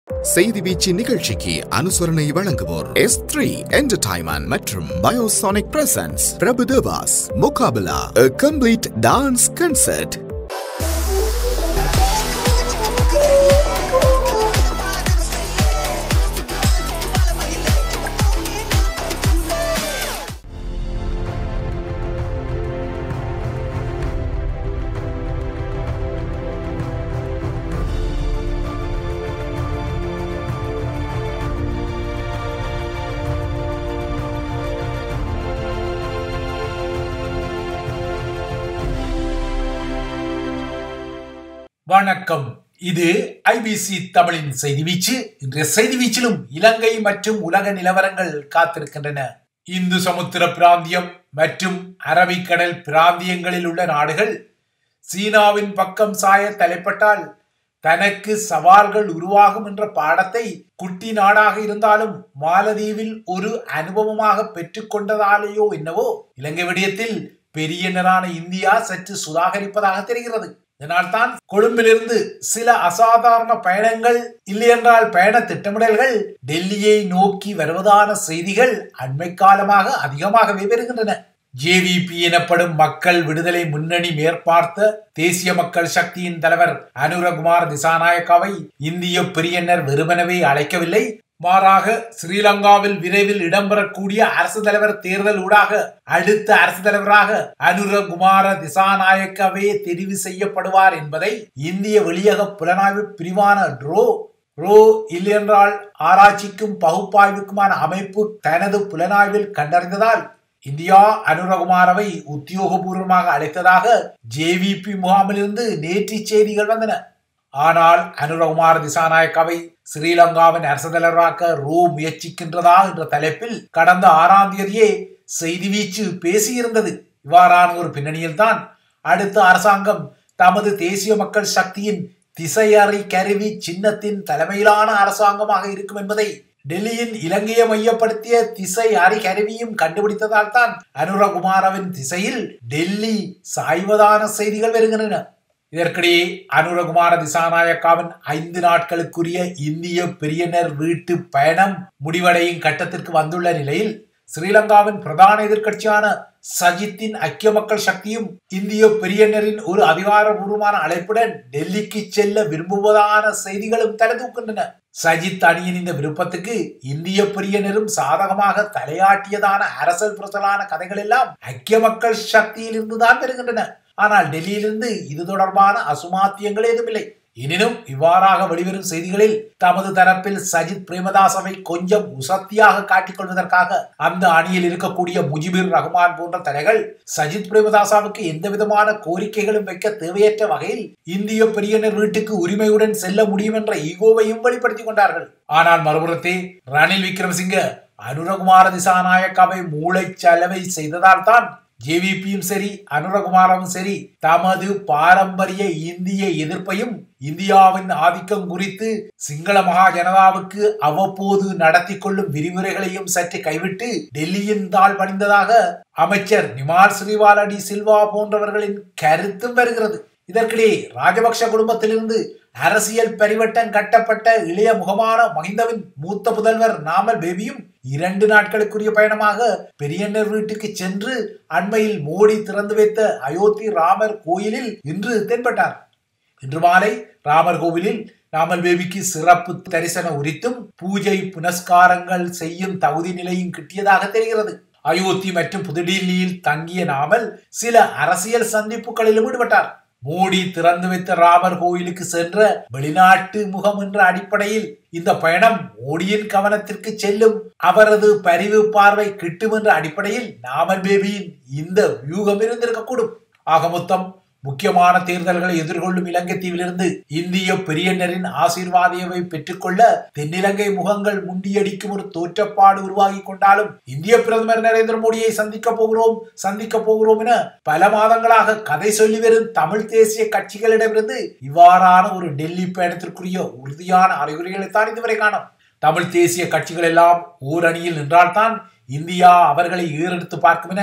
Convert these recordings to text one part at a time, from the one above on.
செய்தி வீச்சு நிகழ்ச்சிக்கு அனுசரணை வழங்குவோர் எஸ் த்ரீ என்டர்டைன்மெண்ட் மற்றும் Biosonic presents Prabhudeva's Muqabla complete dance concert வணக்கம் இது ஐபிசி தமிழின் செய்தி வீச்சு இன்றைய செய்தி வீச்சிலும் இலங்கை மற்றும் உலக நிலவரங்கள் காத்திருக்கின்றன இந்து சமுத்திர பிராந்தியம் மற்றும் அரபிக்கடல் பிராந்தியங்களில் உள்ள நாடுகள் சீனாவின் பக்கம் சாய தலைப்பட்டால் தனக்கு சவால்கள் உருவாகும் என்ற பாடத்தை குட்டி நாடாக இருந்தாலும் மாலதீவில் ஒரு அனுபவமாக பெற்றுக்கொண்டதாலேயோ என்னவோ இலங்கை விடயத்தில் பெரியனரான இந்தியா சற்று சுதாகரிப்பதாக தெரிகிறது இதனால்தான் கொழும்பிலிருந்து சில அசாதாரண பயணங்கள் இல்லையென்றால் பயண திட்டமிடல்கள் டெல்லியை நோக்கி வருவதான செய்திகள் அண்மை காலமாக அதிகமாகவே வருகின்றன ஜேவிபி எனப்படும் மக்கள் விடுதலை முன்னணி மேற்பார்த்த தேசிய மக்கள் சக்தியின் தலைவர் அனுரகுமார் திசாநாயக்காவை இந்திய பெரியனர் வெறுமனவே அழைக்கவில்லை மாறாக ஸ்ரீலங்காவில் விரைவில் இடம்பெறக்கூடிய அரசு தலைவர் தேர்தல் ஊடாக அடுத்த அரசு தலைவராக அனுரகுமார திசாநாயக்கவே தெரிவு செய்யப்படுவார் என்பதை இந்திய வெளியக புலனாய்வு பிரிவான ட்ரோ ரோ இல்லையென்றால் ஆராய்ச்சிக்கும் பகுப்பாய்வுக்குமான அமைப்பு தனது புலனாய்வில் கண்டறிந்ததால் இந்தியா அனுரகுமாரவை உத்தியோகபூர்வமாக அழைத்ததாக ஜேவிபி முகாமிலிருந்து நேற்று செய்திகள் வந்தன ஆனால் அனுரகுமார் திசாநாயக்காவை ஸ்ரீலங்காவின் அரசு தலைவராக்க ரோ முயற்சிக்கின்றதா என்ற தலைப்பில் கடந்த ஆறாம் தேதியே செய்தி வீச்சு பேசியிருந்தது இவ்வாறான ஒரு பின்னணியில் தான் அடுத்த அரசாங்கம் தமது தேசிய மக்கள் சக்தியின் திசையறி கருவி சின்னத்தின் தலைமையிலான அரசாங்கமாக இருக்கும் என்பதை டெல்லியின் இலங்கையை மையப்படுத்திய திசை அறி கருவியும் கண்டுபிடித்ததால் தான் அனுரகுமாரவின் திசையில் டெல்லி சாய்வதான செய்திகள் வருகின்றன இதற்கிடையே அனுரகுமார திசாநாயக்காவின் ஐந்து நாட்களுக்குரிய இந்திய பெரியனர் வீட்டு பயணம் முடிவடையும் கட்டத்திற்கு வந்துள்ள நிலையில் ஸ்ரீலங்காவின் பிரதான எதிர்க்கட்சியான சஜித்தின் ஐக்கிய மக்கள் சக்தியும் இந்திய பெரியனரின் ஒரு அதிகாரபூர்வமான அழைப்புடன் டெல்லிக்கு செல்ல விரும்புவதான செய்திகளும் தலைதூக்கின்றன சஜித் அணியின் இந்த விருப்பத்துக்கு இந்திய பெரியனரும் சாதகமாக தலையாட்டியதான அரசல் புரசலான கதைகள் எல்லாம் ஐக்கிய மக்கள் சக்தியில் இருந்துதான் வருகின்றன ஆனால் டெல்லியிலிருந்து இது தொடர்பான அசுமாத்தியங்கள் ஏதுமில்லை எனினும் இவ்வாறாக வெளிவரும் செய்திகளில் தமது தரப்பில் சஜித் பிரேமதாசவை கொஞ்சம் உசத்தியாக காட்டிக் கொள்வதற்காக அந்த அணியில் இருக்கக்கூடிய முஜிபுர் ரஹ்மான் போன்ற தலைகள் சஜித் பிரேமதாசாவுக்கு எந்த விதமான கோரிக்கைகளும் வைக்க தேவையற்ற வகையில் இந்திய பெரியனர் வீட்டுக்கு உரிமையுடன் செல்ல முடியும் என்ற ஈகோவையும் வெளிப்படுத்திக் கொண்டார்கள் ஆனால் மறுபுறத்தே ரணில் விக்ரமசிங்க அனுரகுமார திசாநாயக்காவை மூளை செலவை செய்ததால் தான் ஜேவிபியும் சரி அனுரகுமாரவும் சரி தமது பாரம்பரிய இந்திய எதிர்ப்பையும் இந்தியாவின் ஆதிக்கம் குறித்து சிங்கள மகா ஜனதாவுக்கு அவ்வப்போது நடத்தி கொள்ளும் விரிவுரைகளையும் சற்று கைவிட்டு டெல்லியின் தாழ் பணிந்ததாக அமைச்சர் நிமால் ஸ்ரீவால டி சில்வா போன்றவர்களின் கருத்தும் வருகிறது இதற்கிடையே ராஜபக்ஷ குடும்பத்திலிருந்து அரசியல் பரிவட்டம் கட்டப்பட்ட இளைய முகமான மஹிந்தவின் மூத்த புதல்வர் நாமல் பேபியும் இரண்டு நாட்களுக்குரிய பயணமாக பெரியண்ணர் வீட்டுக்கு சென்று அண்மையில் மோடி திறந்து வைத்த அயோத்தி ராமர் கோயிலில் இன்று தென்பட்டார் இன்று மாலை ராமர் கோவிலில் ராமல் பேபிக்கு சிறப்பு தரிசன உரித்தும் பூஜை புனஸ்காரங்கள் செய்யும் தகுதி நிலையும் கிட்டியதாக தெரிகிறது அயோத்தி மற்றும் புதுடில்லியில் தங்கிய நாமல் சில அரசியல் சந்திப்புகளிலும் ஈடுபட்டார் மோடி திறந்து வைத்த ராமர் கோயிலுக்கு சென்ற வெளிநாட்டு முகம் என்ற அடிப்படையில் இந்த பயணம் மோடியின் கவனத்திற்கு செல்லும் அவரது பரிவு பார்வை கிட்டும் என்ற அடிப்படையில் நாமல் பேபியின் இந்த வியூகம் இருந்திருக்கக்கூடும் ஆக மொத்தம் முக்கியமான தேர்தல்களை எதிர்கொள்ளும் இலங்கை தீவிலிருந்து இந்திய பெரியனரின் ஆசீர்வாதியவை பெற்றுக்கொள்ள தென்னிலங்கை முகங்கள் முண்டியடிக்கும் ஒரு தோற்றப்பாடு உருவாகி கொண்டாலும் இந்திய பிரதமர் நரேந்திர மோடியை சந்திக்க போகிறோம் சந்திக்க போகிறோம் என பல மாதங்களாக கதை சொல்லி வரும் தமிழ் தேசிய கட்சிகளிடமிருந்து இவ்வாறான ஒரு டெல்லி பயணத்திற்குரிய உறுதியான அறிகுறிகளைத்தான் இதுவரை காணும் தமிழ் தேசிய கட்சிகள் எல்லாம் ஓர் அணியில் நின்றால்தான் இந்தியா அவர்களை ஏறெடுத்து பார்க்கும் என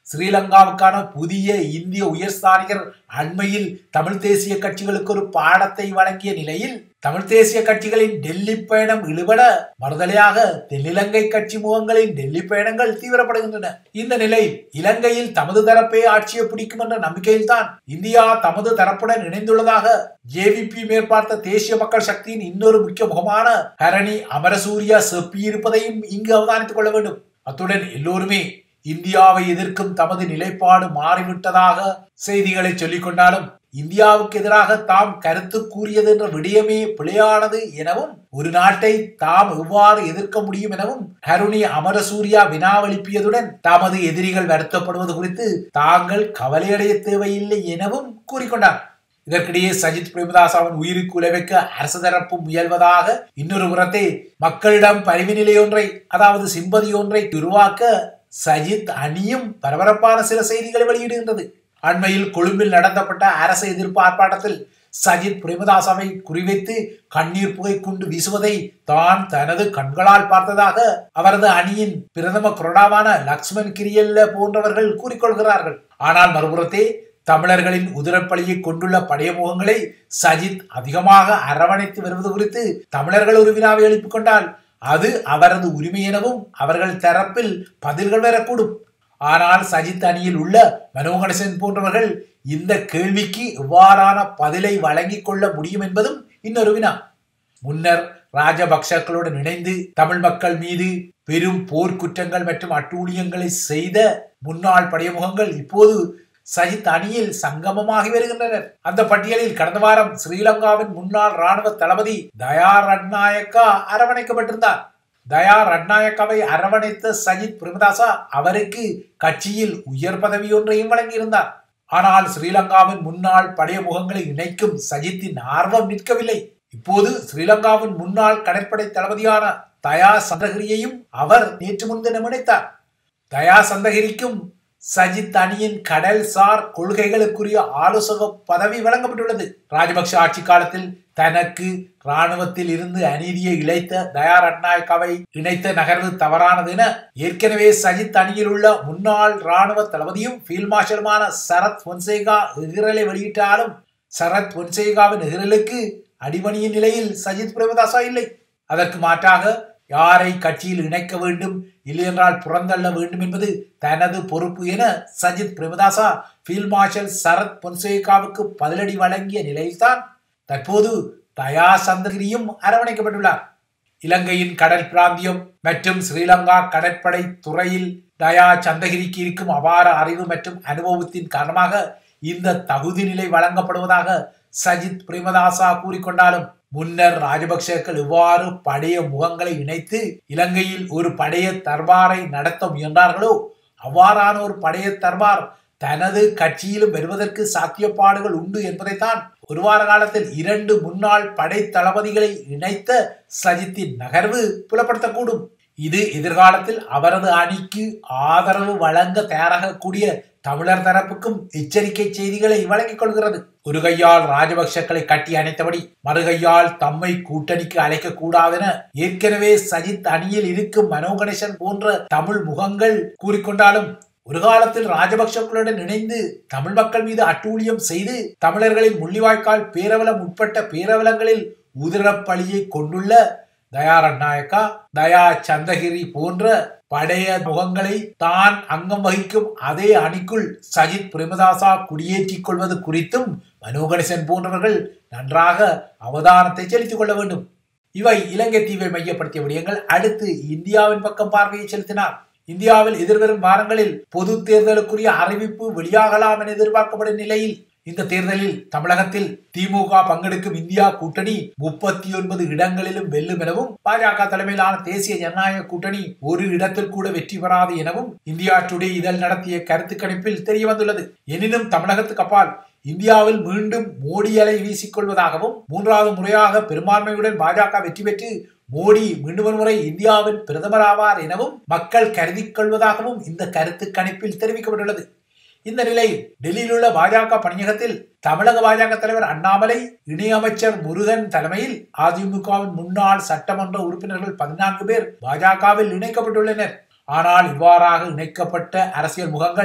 ஸ்ரீலங்காவுக்கான புதிய இந்திய உயர்ஸ்தானிகர் அண்மையில் தமிழ் தேசிய கட்சிகளுக்கு ஒரு பாடத்தை வழங்கிய நிலையில் தமிழ் தேசிய கட்சிகளின் டெல்லி பயணம் இழுபட மறுதலையாக தென்னிலங்கை கட்சி முகங்களின் டெல்லி பயணங்கள் தீவிரப்படுகின்றன இந்த நிலையில் இலங்கையில் தமது தரப்பே ஆட்சியை பிடிக்கும் என்ற நம்பிக்கையில்தான் இந்தியா தமது தரப்புடன் இணைந்துள்ளதாக ஜேவிபி மேற்பார்த்த தேசிய மக்கள் சக்தியின் இன்னொரு முக்கிய முகமான ஹரணி அமரசூரியா செப்பியிருப்பதையும் இங்கு அவதானித்துக் கொள்ள வேண்டும் அத்துடன் எல்லோருமே இந்தியாவை எதிர்க்கும் தமது நிலைப்பாடு மாறிவிட்டதாக செய்திகளை சொல்லிக் கொண்டாலும் இந்தியாவுக்கு எதிராக தாம் கருத்து கூறியது என்ற விடயமே பிழையானது எனவும் ஒரு நாட்டை தாம் எவ்வாறு எதிர்க்க முடியும் எனவும் ஹருணி அமரசூரியா வினாவெழுப்பியதுடன் தமது எதிரிகள் வருத்தப்படுவது குறித்து தாங்கள் கவலையடைய தேவையில்லை எனவும் கூறிக்கொண்டார் இதற்கிடையே சஜித் பிரேமதாசாவின் உயிருக்கு உழைவைக்க அரசு தரப்பு முயல்வதாக இன்னொரு புறத்தை மக்களிடம் பரிவு நிலை ஒன்றை அதாவது சிம்பதி ஒன்றை உருவாக்க சஜித் அணியும் பரபரப்பான சில செய்திகளை வெளியிடுகின்றது அண்மையில் கொழும்பில் நடத்தப்பட்ட அரசு எதிர்ப்பு ஆர்ப்பாட்டத்தில் சஜித் பிரேமதாசாவை குறிவைத்து கண்ணீர் புகை கொண்டு வீசுவதை தான் தனது கண்களால் பார்த்ததாக அவரது அணியின் பிரதம கொறடாவான லக்ஷ்மண் கிரியல்ல போன்றவர்கள் கூறிக்கொள்கிறார்கள் ஆனால் மறுபுறத்தே தமிழர்களின் உதிரப்பலியை கொண்டுள்ள படைய முகங்களை சஜித் அதிகமாக அரவணைத்து வருவது குறித்து தமிழர்கள் ஒரு வினாவை எழுப்பிக் கொண்டால் அது அவரது உரிமை எனவும் அவர்கள் தரப்பில் பதில்கள் வரக்கூடும் ஆனால் சஜித் அணியில் உள்ள மனோகணசன் போன்றவர்கள் இந்த கேள்விக்கு எவ்வாறான பதிலை வழங்கிக் கொள்ள முடியும் என்பதும் இன்னொரு வினா முன்னர் ராஜபக்சக்களுடன் இணைந்து தமிழ் மக்கள் மீது பெரும் போர்க்குற்றங்கள் மற்றும் அட்டூழியங்களை செய்த முன்னாள் படையமுகங்கள் இப்போது சஜித் அணியில் சங்கமமாகி வருகின்றனர் அந்த பட்டியலில் கடந்த வாரம் ஸ்ரீலங்காவின் முன்னாள் ராணுவ தளபதி தயா ரட்நாயக்கா அரவணைக்கப்பட்டிருந்தார் தயா ரட்நாயக்காவை அரவணைத்த சஜித் பிரேமதாசா அவருக்கு கட்சியில் உயர் பதவி ஒன்றையும் வழங்கியிருந்தார் ஆனால் ஸ்ரீலங்காவின் முன்னாள் படைய முகங்களை இணைக்கும் சஜித்தின் ஆர்வம் நிற்கவில்லை இப்போது ஸ்ரீலங்காவின் முன்னாள் கடற்படை தளபதியான தயா சந்தகிரியையும் அவர் நேற்று முன்தினம் இணைத்தார் தயா சந்தகிரிக்கும் சஜித் அணியின் கடல் சார் கொள்கைகளுக்குரிய ஆலோசக பதவி வழங்கப்பட்டுள்ளது ராஜபக்ஷ ஆட்சி காலத்தில் தனக்கு ராணுவத்தில் இருந்து அநீதியை இழைத்த தயா ரட்நாயக்காவை இணைத்த நகர்வு தவறானது என ஏற்கனவே சஜித் அணியில் உள்ள முன்னாள் ராணுவ தளபதியும் ஃபீல்ட் மார்ஷலுமான சரத் பொன்சேகா எகிரலை வெளியிட்டாலும் சரத் பொன்சேகாவின் எகிரலுக்கு அடிமணியின் நிலையில் சஜித் பிரேமதாசா இல்லை அதற்கு மாற்றாக யாரை கட்சியில் இணைக்க வேண்டும் இல்லையென்றால் புறந்தள்ள வேண்டும் என்பது தனது பொறுப்பு என சஜித் பிரேமதாசா ஃபீல்ட் மார்ஷல் சரத் பொன்சேகாவுக்கு பதிலடி வழங்கிய நிலையில்தான் தற்போது தயா சந்தகிரியும் அரவணைக்கப்பட்டுள்ளார் இலங்கையின் கடல் பிராந்தியம் மற்றும் ஸ்ரீலங்கா கடற்படை துறையில் தயா சந்தகிரிக்கு இருக்கும் அபார அறிவு மற்றும் அனுபவத்தின் காரணமாக இந்த தகுதி நிலை வழங்கப்படுவதாக சஜித் பிரேமதாசா கூறிக்கொண்டாலும் முன்னர் ராஜபக்சேக்கள் இவ்வாறு படைய முகங்களை இணைத்து இலங்கையில் ஒரு படைய தர்பாரை நடத்த முயன்றார்களோ அவ்வாறான ஒரு படைய தர்பார் தனது கட்சியிலும் வருவதற்கு சாத்தியப்பாடுகள் உண்டு என்பதைத்தான் ஒரு வார காலத்தில் இரண்டு முன்னாள் படை தளபதிகளை இணைத்த சஜித்தின் நகர்வு புலப்படுத்தக்கூடும் இது எதிர்காலத்தில் அவரது அணிக்கு ஆதரவு வழங்க தயாராகக்கூடிய தமிழர் தரப்புக்கும் எச்சரிக்கை செய்திகளை வழங்கிக் கொள்கிறது ஒரு கையால் ராஜபக்சக்களை கட்டி அணைத்தபடி மறுகையால் தம்மை கூட்டணிக்கு அழைக்க கூடாதென ஏற்கனவே சஜித் அணியில் இருக்கும் மனோ கணேசன் போன்ற தமிழ் முகங்கள் கூறிக்கொண்டாலும் ஒரு காலத்தில் ராஜபக்சக்களுடன் இணைந்து தமிழ் மக்கள் மீது அட்டூழியம் செய்து தமிழர்களின் முள்ளிவாய்க்கால் பேரவலம் உட்பட்ட பேரவலங்களில் உதிரப்பழியை கொண்டுள்ள தயா ரட்நாயக்கா தயா சந்தகிரி போன்ற படைய முகங்களை தான் அங்கம் வகிக்கும் அதே அணிக்குள் சஜித் பிரேமதாசா குடியேற்றிக் கொள்வது குறித்தும் மனோகணேசன் போன்றவர்கள் நன்றாக அவதானத்தை செலுத்திக் கொள்ள வேண்டும் இவை இலங்கை தீவை மையப்படுத்திய விடயங்கள் அடுத்து இந்தியாவின் பக்கம் பார்வையை செலுத்தினார் இந்தியாவில் எதிர்வரும் வாரங்களில் பொது தேர்தலுக்குரிய அறிவிப்பு வெளியாகலாம் என எதிர்பார்க்கப்படும் நிலையில் இந்த தேர்தலில் தமிழகத்தில் திமுக பங்கெடுக்கும் இந்தியா கூட்டணி முப்பத்தி ஒன்பது இடங்களிலும் வெல்லும் எனவும் பாஜக தலைமையிலான தேசிய ஜனநாயக கூட்டணி ஒரு இடத்தில் கூட வெற்றி பெறாது எனவும் இந்தியா டுடே இதழ் நடத்திய கருத்து கணிப்பில் தெரிய வந்துள்ளது எனினும் தமிழகத்துக்கு அப்பால் இந்தியாவில் மீண்டும் மோடி அலை வீசிக்கொள்வதாகவும் மூன்றாவது முறையாக பெரும்பான்மையுடன் பாஜக வெற்றி பெற்று மோடி மீண்டும் ஒரு முறை இந்தியாவின் பிரதமர் ஆவார் எனவும் மக்கள் கருதிக் கொள்வதாகவும் இந்த கருத்து கணிப்பில் தெரிவிக்கப்பட்டுள்ளது இந்த நிலையில் டெல்லியில் உள்ள பாஜக பணியகத்தில் தமிழக பாஜக தலைவர் அண்ணாமலை இணையமைச்சர் முருகன் தலைமையில் அதிமுகவின் முன்னாள் சட்டமன்ற உறுப்பினர்கள் பதினான்கு பேர் பாஜகவில் இணைக்கப்பட்டுள்ளனர் ஆனால் இவ்வாறாக இணைக்கப்பட்ட அரசியல் முகங்கள்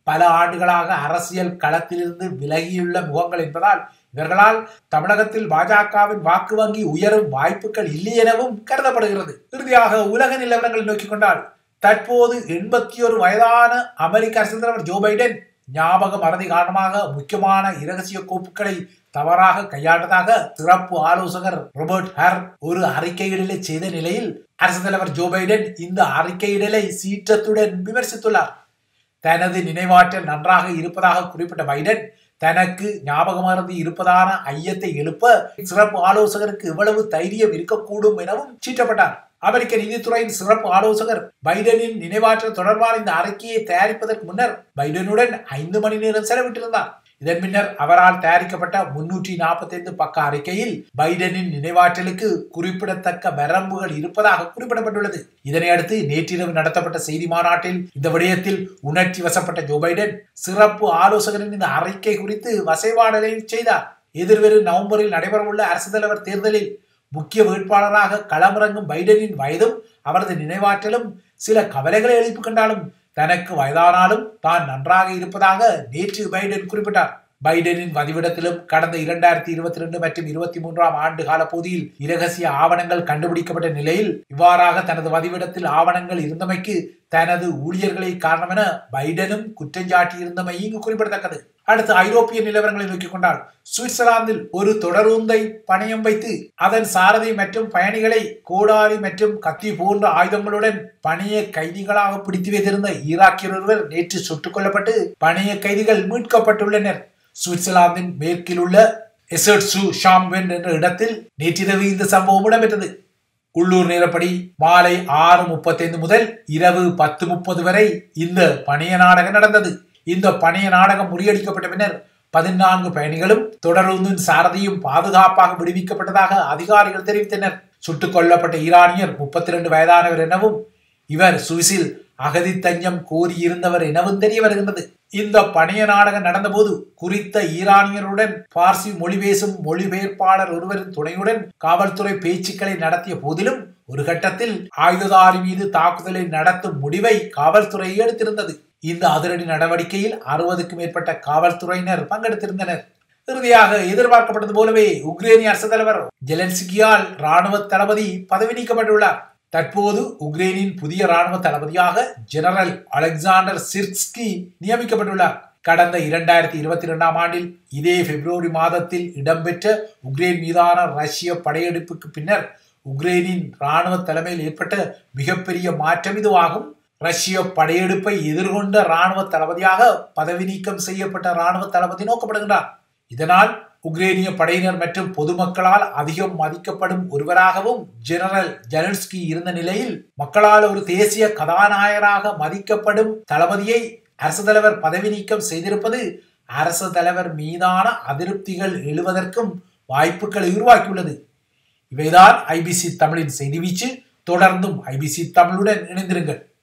பல ஆண்டுகளாக அரசியல் களத்திலிருந்து விலகியுள்ள முகங்கள் என்பதால் இவர்களால் தமிழகத்தில் பாஜகவின் வாக்கு வங்கி உயரும் வாய்ப்புகள் இல்லை எனவும் கருதப்படுகிறது இறுதியாக உலக நிலவரங்களை நோக்கிக் கொண்டால் தற்போது எண்பத்தி ஒரு வயதான அமெரிக்க அரசு தலைவர் ஜோ பைடன் ஞாபக மறதி காரணமாக முக்கியமான இரகசிய கோப்புகளை தவறாக கையாண்டதாக சிறப்பு ஆலோசகர் ரோபர்ட் ஹர் ஒரு அறிக்கையிடலை செய்த நிலையில் அரசு தலைவர் ஜோ பைடன் இந்த அறிக்கையிடலை சீற்றத்துடன் விமர்சித்துள்ளார் தனது நினைவாற்றல் நன்றாக இருப்பதாக குறிப்பிட்ட பைடன் தனக்கு ஞாபக மறதி இருப்பதான ஐயத்தை எழுப்ப சிறப்பு ஆலோசகருக்கு இவ்வளவு தைரியம் இருக்கக்கூடும் எனவும் சீற்றப்பட்டார் அமெரிக்க நீதித்துறையின் சிறப்பு ஆலோசகர் பைடனின் நினைவாற்றல் தொடர்பான இந்த அறிக்கையை தயாரிப்பதற்கு முன்னர் பைடனுடன் ஐந்து மணி நேரம் செலவிட்டிருந்தார் இதன் பின்னர் அவரால் தயாரிக்கப்பட்ட முன்னூற்றி நாற்பத்தி ஐந்து பக்க அறிக்கையில் பைடனின் நினைவாற்றலுக்கு குறிப்பிடத்தக்க வரம்புகள் இருப்பதாக குறிப்பிடப்பட்டுள்ளது இதனை அடுத்து நேற்றிரவு நடத்தப்பட்ட செய்தி மாநாட்டில் இந்த விடயத்தில் உணர்ச்சி வசப்பட்ட ஜோ பைடன் சிறப்பு ஆலோசகரின் இந்த அறிக்கை குறித்து வசைபாடலை செய்தார் எதிர்வரும் நவம்பரில் நடைபெறவுள்ள அரசு தலைவர் தேர்தலில் முக்கிய வேட்பாளராக களமிறங்கும் பைடனின் வயதும் அவரது நினைவாற்றலும் சில கவலைகளை எழுப்புகின்றாலும் தனக்கு வயதானாலும் தான் நன்றாக இருப்பதாக நேற்று பைடன் குறிப்பிட்டார் பைடனின் வதிவிடத்திலும் கடந்த இரண்டாயிரத்தி இருபத்தி ரெண்டு மற்றும் இருபத்தி மூன்றாம் ஆண்டு கால பகுதியில் இரகசிய ஆவணங்கள் கண்டுபிடிக்கப்பட்ட நிலையில் இவ்வாறாக தனது வதிவிடத்தில் ஆவணங்கள் இருந்தமைக்கு தனது ஊழியர்களை காரணம் என பைடனும் குற்றஞ்சாட்டி இருந்தமை இங்கு குறிப்பிடத்தக்கது அடுத்து ஐரோப்பிய நிலவரங்களை நோக்கிக் கொண்டால் சுவிட்சர்லாந்தில் ஒரு தொடருந்தை பணயம் வைத்து அதன் சாரதி மற்றும் பயணிகளை கோடாரி மற்றும் கத்தி போன்ற ஆயுதங்களுடன் பணிய கைதிகளாக பிடித்து வைத்திருந்த ஈராக்கியர் ஒருவர் நேற்று சுட்டுக் கொல்லப்பட்டு பணிய கைதிகள் மீட்கப்பட்டுள்ளனர் சுவிட்சர்லாந்தின் மேற்கில் உள்ள எசர்ட்சு ஷாம்வென் என்ற இடத்தில் நேற்றிரவு இந்த சம்பவம் இடம்பெற்றது உள்ளூர் நேரப்படி மாலை ஆறு முப்பத்தைந்து முதல் இரவு பத்து முப்பது வரை இந்த பணிய நாடகம் நடந்தது இந்த பணிய நாடகம் முறியடிக்கப்பட்ட பின்னர் பதினான்கு பயணிகளும் தொடர்ந்தும் சாரதியும் பாதுகாப்பாக விடுவிக்கப்பட்டதாக அதிகாரிகள் தெரிவித்தனர் சுட்டுக் கொல்லப்பட்ட ஈரானியர் முப்பத்தி இரண்டு வயதானவர் எனவும் இவர் சுவிஸில் அகதி தஞ்சம் கோரியிருந்தவர் எனவும் தெரிய வருகின்றது இந்த பணிய நாடகம் நடந்தபோது குறித்த ஈரானியருடன் பார்சி மொழி பேசும் மொழிபெயர்ப்பாளர் ஒருவரின் துணையுடன் காவல்துறை பேச்சுக்களை நடத்திய போதிலும் ஒரு கட்டத்தில் ஆயுததாரி மீது தாக்குதலை நடத்தும் முடிவை காவல்துறை எடுத்திருந்தது இந்த அதிரடி நடவடிக்கையில் அறுபதுக்கும் மேற்பட்ட காவல்துறையினர் பங்கெடுத்திருந்தனர் இறுதியாக எதிர்பார்க்கப்பட்டது போலவே உக்ரைனிய அரசு தலைவர் ஜெலன்ஸ்கியால் ராணுவ தளபதி பதவி நீக்கப்பட்டுள்ளார் தற்போது உக்ரைனின் புதிய ராணுவ தளபதியாக ஜெனரல் அலெக்சாண்டர் சிர்ஸ்கி நியமிக்கப்பட்டுள்ளார் கடந்த இரண்டாயிரத்தி இருபத்தி இரண்டாம் ஆண்டில் இதே பிப்ரவரி மாதத்தில் இடம்பெற்ற உக்ரைன் மீதான ரஷ்ய படையெடுப்புக்கு பின்னர் உக்ரைனின் ராணுவ தலைமையில் ஏற்பட்ட மிகப்பெரிய மாற்றம் இதுவாகும் ரஷ்ய படையெடுப்பை எதிர்கொண்ட ராணுவ தளபதியாக பதவி நீக்கம் செய்யப்பட்ட ராணுவ தளபதி நோக்கப்படுகின்றார் இதனால் உக்ரேனிய படையினர் மற்றும் பொதுமக்களால் அதிகம் மதிக்கப்படும் ஒருவராகவும் ஜெனரல் ஜெலன்ஸ்கி இருந்த நிலையில் மக்களால் ஒரு தேசிய கதாநாயகராக மதிக்கப்படும் தளபதியை அரசு தலைவர் பதவி நீக்கம் செய்திருப்பது அரசு தலைவர் மீதான அதிருப்திகள் எழுவதற்கும் வாய்ப்புகளை உருவாக்கியுள்ளது இவைதான் ஐபிசி தமிழின் செய்தி வீச்சு தொடர்ந்தும் ஐபிசி தமிழுடன் இணைந்திருங்கள்